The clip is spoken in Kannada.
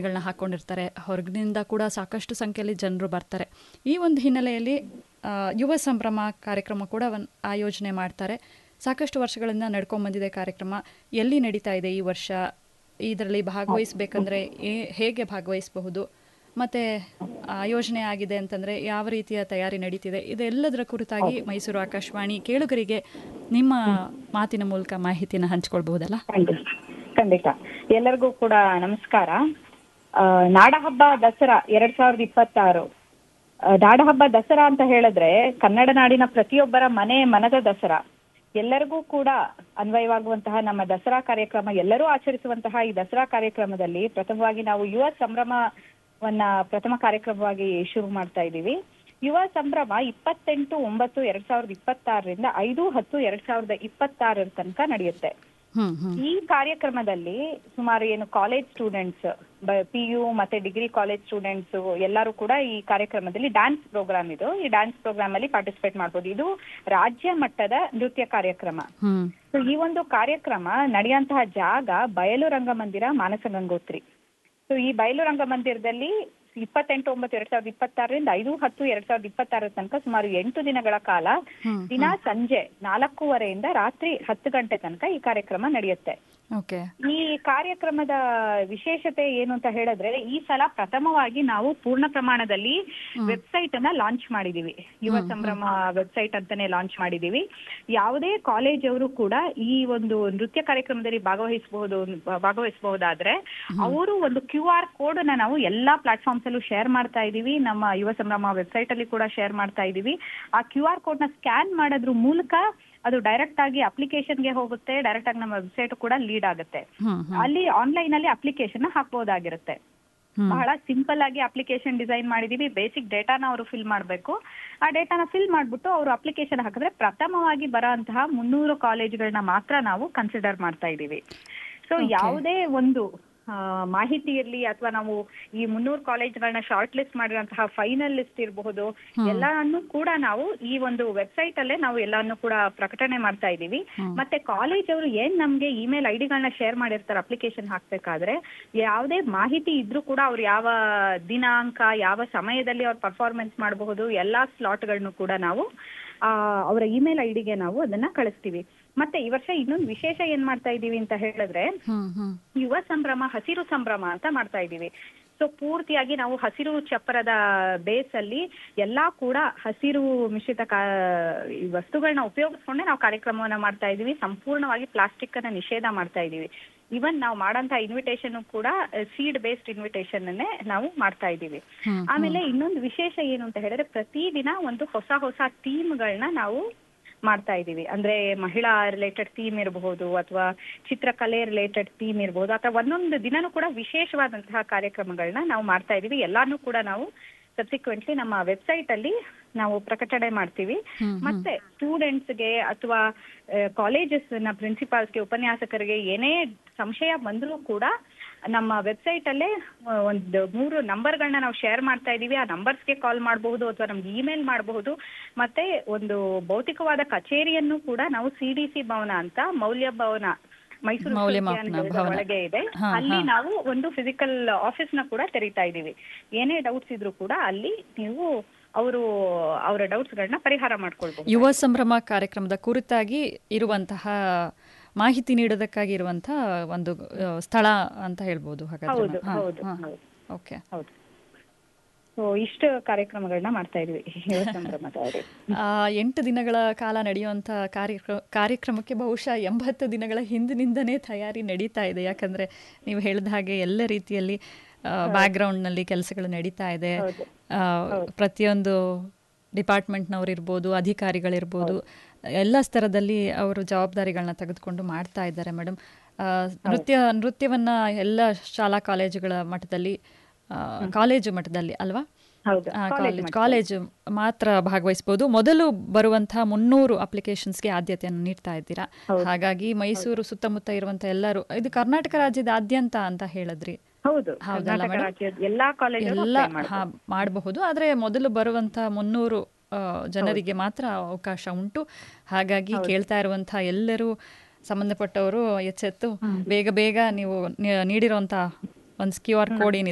ಬಟ್ಟೆಗಳನ್ನ ಹಾಕ್ಕೊಂಡಿರ್ತಾರೆ ಹೊರಗಿನಿಂದ ಕೂಡ ಸಾಕಷ್ಟು ಸಂಖ್ಯೆಯಲ್ಲಿ ಜನರು ಬರ್ತಾರೆ ಈ ಒಂದು ಹಿನ್ನೆಲೆಯಲ್ಲಿ ಆ, ಯುವ ಸಂಭ್ರಮ ಕಾರ್ಯಕ್ರಮ ಕೂಡ ಒಂದು ಆಯೋಜನೆ ಮಾಡ್ತಾರೆ ಸಾಕಷ್ಟು ವರ್ಷಗಳಿಂದ ನಡ್ಕೊಂಡ್ ಬಂದಿದೆ ಕಾರ್ಯಕ್ರಮ ಎಲ್ಲಿ ನಡೀತಾ ಇದೆ ಈ ವರ್ಷ ಇದರಲ್ಲಿ ಭಾಗವಹಿಸಬೇಕಂದ್ರೆ ಹೇಗೆ ಭಾಗವಹಿಸಬಹುದು ಮತ್ತೆ ಆಯೋಜನೆ ಆಗಿದೆ ಅಂತಂದ್ರೆ ಯಾವ ರೀತಿಯ ತಯಾರಿ ನಡೀತಿದೆ ಇದೆಲ್ಲದರ ಕುರಿತಾಗಿ ಮೈಸೂರು ಆಕಾಶವಾಣಿ ಕೇಳುಗರಿಗೆ ನಿಮ್ಮ ಮಾತಿನ ಮೂಲಕ ಮಾಹಿತಿನ ಹಂಚ್ಕೊಳ್ಬಹುದಲ್ಲ ಖಂಡಿತ ಖಂಡಿತ ಎಲ್ಲರಿಗೂ ಕೂಡ ನಮಸ್ಕಾರ ಆ, ನಾಡಹಬ್ಬ ದಸರಾ ಎರಡ್ ಸಾವಿರದ ಇಪ್ಪತ್ತಾರು ಆ, ನಾಡಹಬ್ಬ ದಸರಾ ಅಂತ ಹೇಳಿದ್ರೆ ಕನ್ನಡ ನಾಡಿನ ಪ್ರತಿಯೊಬ್ಬರ ಮನೆ ಮನದ ದಸರಾ ಎಲ್ಲರಿಗೂ ಕೂಡ ಅನ್ವಯವಾಗುವಂತಹ ನಮ್ಮ ದಸರಾ ಕಾರ್ಯಕ್ರಮ ಎಲ್ಲರೂ ಆಚರಿಸುವಂತಹ ಈ ದಸರಾ ಕಾರ್ಯಕ್ರಮದಲ್ಲಿ ಪ್ರಥಮವಾಗಿ ನಾವು ಯುವ ಸಂಭ್ರಮವನ್ನ ಪ್ರಥಮ ಕಾರ್ಯಕ್ರಮವಾಗಿ ಶುರು ಮಾಡ್ತಾ ಇದ್ದೀವಿ ಯುವ ಸಂಭ್ರಮ ಇಪ್ಪತ್ತೆಂಟು ಒಂಬತ್ತು ಎರಡ್ ಸಾವಿರದ ಇಪ್ಪತ್ತಾರರಿಂದ ಐದು ಹತ್ತು ಎರಡ್ ಸಾವಿರದ ಇಪ್ಪತ್ತಾರರ ತನಕ ನಡೆಯುತ್ತೆ ಹ್ಮ್ ಹ್ಮ್ ಈ ಕಾರ್ಯಕ್ರಮದಲ್ಲಿ ಸುಮಾರು ಏನು ಕಾಲೇಜ್ ಸ್ಟೂಡೆಂಟ್ಸ್ ಪಿ ಯು ಮತ್ತೆ ಡಿಗ್ರಿ ಕಾಲೇಜ್ ಸ್ಟೂಡೆಂಟ್ಸ್ ಎಲ್ಲರೂ ಕೂಡ ಈ ಕಾರ್ಯಕ್ರಮದಲ್ಲಿ ಡ್ಯಾನ್ಸ್ ಪ್ರೋಗ್ರಾಮ್ ಇದು ಈ ಡ್ಯಾನ್ಸ್ ಪ್ರೋಗ್ರಾಮ್ ಅಲ್ಲಿ ಪಾರ್ಟಿಸಿಪೇಟ್ ಮಾಡ್ಬೋದು ಇದು ರಾಜ್ಯ ಮಟ್ಟದ ನೃತ್ಯ ಕಾರ್ಯಕ್ರಮ ಹ್ಮ್ ಸೊ ಈ ಒಂದು ಕಾರ್ಯಕ್ರಮ ನಡೆಯುವಂತಹ ಜಾಗ ಬಯಲು ರಂಗಮಂದಿರ ಮಾನಸ ಗಂಗೋತ್ರಿ ಸೊ ಈ ಬಯಲು ರಂಗಮಂದಿರದಲ್ಲಿ ಇಪ್ಪತ್ತೆಂಟು ಒಂಬತ್ತು ಎರಡ್ ಸಾವಿರದ ಇಪ್ಪತ್ತಾರರಿಂದ ಐದು ಹತ್ತು ಎರಡ್ ಸಾವಿರದ ಇಪ್ಪತ್ತಾರರ ತನಕ ಸುಮಾರು ಎಂಟು ದಿನಗಳ ಕಾಲ ಹ್ಮ್ ದಿನ ಸಂಜೆ ನಾಲ್ಕೂವರೆಯಿಂದ ರಾತ್ರಿ ಹತ್ತು ಗಂಟೆ ತನಕ ಈ ಕಾರ್ಯಕ್ರಮ ನಡೆಯುತ್ತೆ ಓಕೆ ಈ ಕಾರ್ಯಕ್ರಮದ ವಿಶೇಷತೆ ಏನು ಅಂತ ಹೇಳಿದ್ರೆ ಈ ಸಲ ಪ್ರಥಮವಾಗಿ ನಾವು ಪೂರ್ಣ ಪ್ರಮಾಣದಲ್ಲಿ ವೆಬ್ಸೈಟ್ ಅನ್ನ ಲಾಂಚ್ ಮಾಡಿದೀವಿ ಯುವ ಸಂಭ್ರಮ ವೆಬ್ಸೈಟ್ ಅಂತಾನೆ ಲಾಂಚ್ ಮಾಡಿದೀವಿ ಯಾವುದೇ ಕಾಲೇಜ್ ಅವರು ಕೂಡ ಈ ಒಂದು ನೃತ್ಯ ಕಾರ್ಯಕ್ರಮದಲ್ಲಿ ಭಾಗವಹಿಸಬಹುದು ಭಾಗವಹಿಸಬಹುದಾದ್ರೆ ಅವರು ಒಂದು ಕ್ಯೂ ಆರ್ ಕೋಡ್ ಅನ್ನ ನಾವು ಎಲ್ಲಾ ಪ್ಲಾಟ್ಫಾರ್ಮ್ಸ್ ಅಲ್ಲೂ ಶೇರ್ ಮಾಡ್ತಾ ಇದೀವಿ ನಮ್ಮ ಯುವ ಸಂಭ್ರಮ ವೆಬ್ಸೈಟ್ ಅಲ್ಲಿ ಕೂಡ ಶೇರ್ ಮಾಡ್ತಾ ಇದೀವಿ ಆ ಕ್ಯೂ ಆರ್ ಕೋಡ್ ನ ಸ್ಕ್ಯಾನ್ ಮಾಡೋದ್ರ ಮೂಲಕ ಅದು ಡೈರೆಕ್ಟ್ ಆಗಿ application ಗೆ ಹೋಗುತ್ತೆ ಡೈರೆಕ್ಟ್ ಆಗಿ ನಮ್ಮ ವೆಬ್ಸೈಟ್ ಕೂಡ ಲೀಡ್ ಆಗುತ್ತೆ ಹ್ಮ್ ಹ್ಮ್ ಅಲ್ಲಿ ಆನ್ಲೈನ್ ಅಲ್ಲಿ ಅಪ್ಲಿಕೇಶನ್ ಹಾಕ್ಬೋದಾಗಿರುತ್ತೆ ಹ್ಮ್. ಬಹಳ ಸಿಂಪಲ್ ಆಗಿ ಅಪ್ಲಿಕೇಶನ್ ಡಿಸೈನ್ ಮಾಡಿದೀವಿ ಬೇಸಿಕ್ ಡೇಟಾನ ಅವರು ಫಿಲ್ ಮಾಡಬೇಕು ಆ ಡೇಟಾನ ಫಿಲ್ ಮಾಡ್ಬಿಟ್ಟು ಅವರು ಅಪ್ಲಿಕೇಶನ್ ಹಾಕಿದ್ರೆ ಪ್ರಥಮವಾಗಿ ಬರೋಂತಹ ಮುನ್ನೂರು ಕಾಲೇಜುಗಳನ್ನ ಮಾತ್ರ ನಾವು ಕನ್ಸಿಡರ್ ಮಾಡ್ತಾ ಇದ್ದೀವಿ ಸೊ Okay. ಯಾವುದೇ ಒಂದು ಆ, ಮಾಹಿತಿ ಇರ್ಲಿ ಅಥವಾ ನಾವು ಈ ಮುನ್ನೂರು ಕಾಲೇಜ್ಗಳನ್ನ ಶಾರ್ಟ್ ಲಿಸ್ಟ್ ಮಾಡಿರುವಂತಹ ಫೈನಲ್ ಲಿಸ್ಟ್ ಇರಬಹುದು ಎಲ್ಲಾನು ಕೂಡ ನಾವು ಈ ಒಂದು ವೆಬ್ಸೈಟ್ ಅಲ್ಲೇ ನಾವು ಎಲ್ಲಾನು ಕೂಡ ಪ್ರಕಟಣೆ ಮಾಡ್ತಾ ಇದೀವಿ ಮತ್ತೆ ಕಾಲೇಜ್ ಅವರು ಏನ್ ನಮ್ಗೆ ಇಮೇಲ್ ಐ ಡಿಗಳನ್ನ ಶೇರ್ ಮಾಡಿರ್ತಾರೆ ಅಪ್ಲಿಕೇಶನ್ ಹಾಕ್ಬೇಕಾದ್ರೆ ಯಾವುದೇ ಮಾಹಿತಿ ಇದ್ರೂ ಕೂಡ ಅವ್ರು ಯಾವ ದಿನಾಂಕ ಯಾವ ಸಮಯದಲ್ಲಿ ಅವ್ರು ಪರ್ಫಾರ್ಮೆನ್ಸ್ ಮಾಡಬಹುದು ಎಲ್ಲಾ ಸ್ಲಾಟ್ಗಳನ್ನು ಕೂಡ ನಾವು ಆ, ಅವರ ಇಮೇಲ್ ಐ ಡಿಗೆ ನಾವು ಅದನ್ನ ಕಳಿಸ್ತೀವಿ ಮತ್ತೆ ಈ ವರ್ಷ ಇನ್ನೊಂದು ವಿಶೇಷ ಏನ್ ಮಾಡ್ತಾ ಇದೀವಿ ಅಂತ ಹೇಳಿದ್ರೆ ಹ್ಮ್ ಹ್ಮ್ ಯುವ ಸಂಭ್ರಮ ಹಸಿರು ಸಂಭ್ರಮ ಅಂತ ಮಾಡ್ತಾ ಇದ್ದೀವಿ ಸೊ ಪೂರ್ತಿಯಾಗಿ ನಾವು ಹಸಿರು ಚಪ್ಪರದ ಬೇಸ್ ಅಲ್ಲಿ ಎಲ್ಲಾ ಕೂಡ ಹಸಿರು ಮಿಶ್ರಿತ ಕಾ ಈ ವಸ್ತುಗಳನ್ನ ಉಪಯೋಗಿಸ್ಕೊಂಡೆ ನಾವು ಕಾರ್ಯಕ್ರಮವನ್ನ ಮಾಡ್ತಾ ಇದೀವಿ ಸಂಪೂರ್ಣವಾಗಿ ಪ್ಲಾಸ್ಟಿಕ್ ಅನ್ನ ನಿಷೇಧ ಮಾಡ್ತಾ ಇದೀವಿ ಇವನ್ ನಾವು ಮಾಡಂತ ಇನ್ವಿಟೇಷನ್ ಕೂಡ ಸೀಡ್ ಬೇಸ್ಡ್ ಇನ್ವಿಟೇಷನ್ ಅನ್ನೇ ನಾವು ಮಾಡ್ತಾ ಇದೀವಿ ಹ್ಮ್, ಆಮೇಲೆ ಇನ್ನೊಂದು ವಿಶೇಷ ಏನು ಅಂತ ಹೇಳಿದ್ರೆ ಪ್ರತಿದಿನ ಒಂದು ಹೊಸ ಹೊಸ ಥೀಮ್ಗಳನ್ನ ನಾವು ಮಾಡ್ತಾ ಇದೀವಿ ಅಂದ್ರೆ ಮಹಿಳಾ ರಿಲೇಟೆಡ್ ಥೀಮ್ ಇರಬಹುದು ಅಥವಾ ಚಿತ್ರಕಲೆ ರಿಲೇಟೆಡ್ ಥೀಮ್ ಇರಬಹುದು ಅಥವಾ ಒಂದೊಂದು ದಿನನೂ ಕೂಡ ವಿಶೇಷವಾದಂತಹ ಕಾರ್ಯಕ್ರಮಗಳನ್ನ ನಾವು ಮಾಡ್ತಾ ಇದೀವಿ ಎಲ್ಲಾನು ಕೂಡ ನಾವು ಸಬ್ಸಿಕ್ವೆಂಟ್ಲಿ ನಮ್ಮ ವೆಬ್ಸೈಟ್ ಅಲ್ಲಿ ನಾವು ಪ್ರಕಟಣೆ ಮಾಡ್ತೀವಿ ಹ್ಮ್, ಮತ್ತೆ ಸ್ಟೂಡೆಂಟ್ಸ್ಗೆ ಅಥವಾ ಕಾಲೇಜಸ್ ನ ಪ್ರಿನ್ಸಿಪಾಲ್ಸ್ಗೆ ಉಪನ್ಯಾಸಕರಿಗೆ ಏನೇ ಸಂಶಯ ಬಂದರೂ ಕೂಡ ನಮ್ಮ ವೆಬ್ಸೈಟ್ ಅಲ್ಲೇ ಆ, ಒಂದು ಮೂರು ನಂಬರ್ಗಳನ್ನ ನಾವು ಶೇರ್ ಮಾಡ್ತಾ ಇದೀವಿ ಆ ನಂಬರ್ಸ್ಗೆ ಕಾಲ್ ಮಾಡಬಹುದು ಅಥವಾ ನಮ್ಗೆ ಇಮೇಲ್ ಮಾಡಬಹುದು ಮತ್ತೆ ಒಂದು ಭೌತಿಕವಾದ ಕಚೇರಿಯನ್ನು ಕೂಡ ನಾವು ಸಿ ಡಿ ಸಿ ಭವನ ಅಂತ ಮೌಲ್ಯ ಭವನ ಮೈಸೂರು ಮೌಲ್ಯಮಾಪನ ವಿಶ್ವವಿದ್ಯಾನಿಲಯದ ಭವನ. ಒಳಗೆ ಇದೆ ಹಾ, ಅಲ್ಲಿ ಹಾ. ನಾವು ಒಂದು ಫಿಸಿಕಲ್ ಆಫೀಸ್ ನ ಕೂಡ ತೆರಿತಾ ಇದೀವಿ ಏನೇ ಡೌಟ್ಸ್ ಇದ್ರೂ ಕೂಡ ಅಲ್ಲಿ ನೀವು ಅವರು ಅವರ ಡೌಟ್ಸ್ ಗಳನ್ನ ಪರಿಹಾರ ಮಾಡ್ಕೊಳ್ಬಹುದು ಯುವ ಸಂಭ್ರಮ ಕಾರ್ಯಕ್ರಮದ ಕುರಿತಾಗಿ ಇರುವಂತಹ ಮಾಹಿತಿ ನೀಡೋದಕ್ಕಾಗಿ ಇರುವಂತಹ ಒಂದು ಆ, ಸ್ಥಳ ಅಂತ ಹೇಳ್ಬೋದು ಹಾಗಾದ್ರೆ ಹೌದು ಹಾ, ಹೌದು ಹಾ. ಹೌದು ಓಕೆ ಹೌದು ಸೊ ಇಷ್ಟು ಕಾರ್ಯಕ್ರಮಗಳನ್ನ ಮಾಡ್ತಾ ಇದೀವಿ ಯುವ ಸಂಭ್ರಮದವರು ಆ, ಎಂಟು ದಿನಗಳ ಕಾಲ ನಡೆಯುವಂಥ ಕಾರ್ಯಕ್ರಮ ಕಾರ್ಯಕ್ರಮಕ್ಕೆ ಬಹುಶಃ ಎಂಬತ್ತು ದಿನಗಳ ಹಿಂದಿನಿಂದನೇ ತಯಾರಿ ನಡೀತಾ ಇದೆ ಯಾಕಂದ್ರೆ ನೀವು ಹೇಳಿದ ಹಾಗೆ ಎಲ್ಲ ರೀತಿಯಲ್ಲಿ ಬ್ಯಾಕ್ಗ್ರೌಂಡ್ನಲ್ಲಿ ಕೆಲಸಗಳು ನಡೀತಾ ಇದೆ ಹೌದು. ಆ, ಪ್ರತಿಯೊಂದು ಡಿಪಾರ್ಟ್ಮೆಂಟ್ನವ್ರು ಇರ್ಬೋದು ಅಧಿಕಾರಿಗಳಿರ್ಬೋದು ಎಲ್ಲ ಸ್ತರದಲ್ಲಿ ಅವರು ಜವಾಬ್ದಾರಿಗಳನ್ನ ತೆಗೆದುಕೊಂಡು ಮಾಡ್ತಾ ಇದ್ದಾರೆ ಮೇಡಮ್ ನೃತ್ಯ ನೃತ್ಯವನ್ನ ಎಲ್ಲ ಶಾಲಾ ಕಾಲೇಜುಗಳ ಮಟ್ಟದಲ್ಲಿ ಆ, ಕಾಲೇಜು ಮಟ್ಟದಲ್ಲಿ ಅಲ್ವಾ ಹೌದು ಆ, ಕಾಲೇಜ್ ಕಾಲೇಜ್ ಕಾಲೇಜು ಮಾತ್ರ ಭಾಗವಹಿಸಬಹುದು ಮೊದಲು ಬರುವಂತಹ ಮುನ್ನೂರು ಅಪ್ಲಿಕೇಶನ್ಸ್ಗೆ ಆದ್ಯತೆಯನ್ನು ನೀಡ್ತಾ ಇದ್ದೀರಾ ಹಾಗಾಗಿ ಮೈಸೂರು ಸುತ್ತಮುತ್ತ ಇರುವಂತಹ ಎಲ್ಲರೂ ಇದು ಕರ್ನಾಟಕ ರಾಜ್ಯದಾದ್ಯಂತ ಅಂತ ಹೇಳಿದ್ರಿ ಹೌದು ಹೌದಲ್ಲ ಕರ್ನಾಟಕ ಮೇಡಮ್? ರಾಜ್ಯದ ಎಲ್ಲಾ ಕಾಲೇಜರು ಎಲ್ಲ ಹಾ, ಮಾಡಬಹುದು ಆದರೆ ಮೊದಲು ಬರುವಂತಹ ಮುನ್ನೂರು ಆ, ಜನರಿಗೆ ಮಾತ್ರ ಅವಕಾಶ ಉಂಟು ಹಾಗಾಗಿ ಕೇಳ್ತಾ ಇರುವಂತಹ ಎಲ್ಲರೂ ಸಂಬಂಧಪಟ್ಟವರು ಎಚ್ಚೆತ್ತು ಬೇಗ ಬೇಗ ನೀವು ನೀ- ನೀಡಿರುವಂತಹ ಒಂದು ಕ್ಯೂ ಆರ್ ಕೋಡ್ ಏನಿದೆ